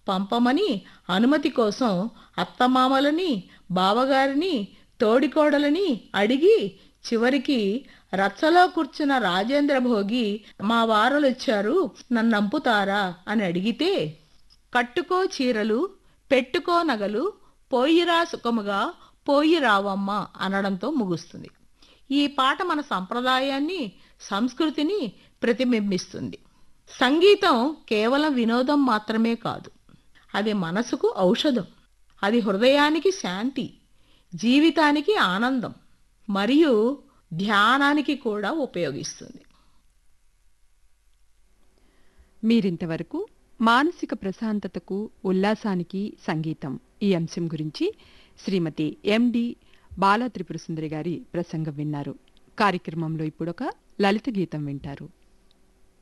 పంపమని అనుమతి కోసం అత్తమామలని బావగారిని తోడికోడలని అడిగి చివరికి రచ్చలో కూర్చున్న రాజేంద్ర భోగి మా వారలొచ్చారు నన్నంపుతారా అని అడిగితే కట్టుకో చీరలు పెట్టుకో నగలు పోయిరా సుఖముగా పోయి రావమ్మ అనడంతో ముగుస్తుంది ఈ పాట మన సంప్రదాయాన్ని సంస్కృతిని ప్రతిబింబిస్తుంది సంగీతం కేవలం వినోదం మాత్రమే కాదు అది మనసుకు ఔషధం అది హృదయానికి శాంతి జీవితానికి ఆనందం మరియు ధ్యానానికి కూడా ఉపయోగిస్తుంది మీరింతవరకు మానసిక ప్రశాంతతకు ఉల్లాసానికి సంగీతం ఈ అంశం గురించి శ్రీమతి ఎండి బాలా త్రిపుర సుందరి గారి ప్రసంగం విన్నారు కార్యక్రమంలో ఇప్పుడొక లలిత గీతం వింటారు